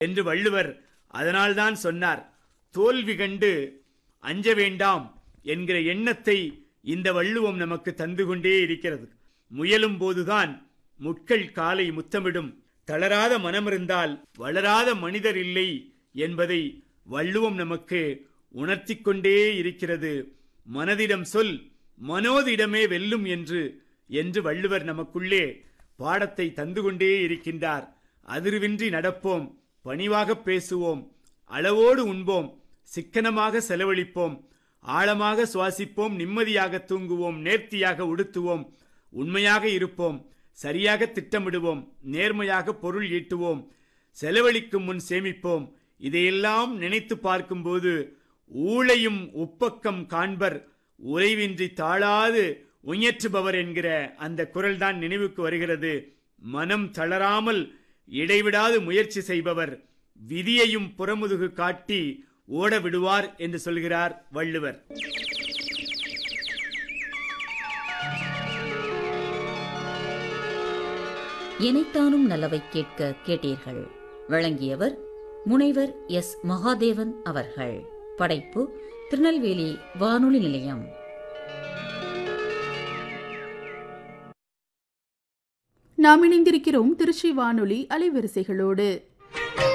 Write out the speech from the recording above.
என்று வள்ளுவர் அதனால்தான் சொன்னார் தோல்வி கண்டு அஞ்ச வேண்டாம் என்கிற எண்ணத்தை இந்த வள்ளுவம் நமக்கு தந்து கொண்டே இருக்கிறது முயலும் போதுதான் முட்கள் காலை முத்தமிடும் தளராத மனமிருந்தால் வளராத மனிதர் இல்லை என்பதை வள்ளுவம் நமக்கு உணர்த்திக் கொண்டே இருக்கிறது மனதிடம் சொல் மனோதிடமே வெல்லும் என்று என்று வள்ளுவர் நமக்குள்ளே பாடத்தை தந்து கொண்டே இருக்கின்றார் அதிர்வின்றி நடப்போம் பணிவாக பேசுவோம் அளவோடு உண்போம் சிக்கனமாக செலவழிப்போம் ஆழமாக சுவாசிப்போம் நிம்மதியாக தூங்குவோம் நேர்த்தியாக உடுத்துவோம் உண்மையாக இருப்போம் சரியாக திட்டமிடுவோம் நேர்மையாக பொருள் ஈட்டுவோம் செலவழிக்கும் முன் சேமிப்போம் இதையெல்லாம் நினைத்து பார்க்கும்போது ஊழையும் உப்பக்கம் காண்பர் உறைவின்றி தாழாது உயற்றுபவர் என்கிற அந்த குரல்தான் நினைவுக்கு வருகிறது மனம் தளராமல் இடைவிடாது முயற்சி செய்பவர் விதியையும் புறமுதுகு காட்டி ஓட விடுவார் என்று சொல்கிறார் வள்ளுவர் இணைத்தானும் நல்லவை கேட்க கேட்டீர்கள் வழங்கியவர் முனைவர் எஸ் மகாதேவன் அவர்கள் படைப்பு திருநெல்வேலி வானொலி நிலையம் நாம் இணைந்திருக்கிறோம் திருச்சி வானொலி அலைவரிசைகளோடு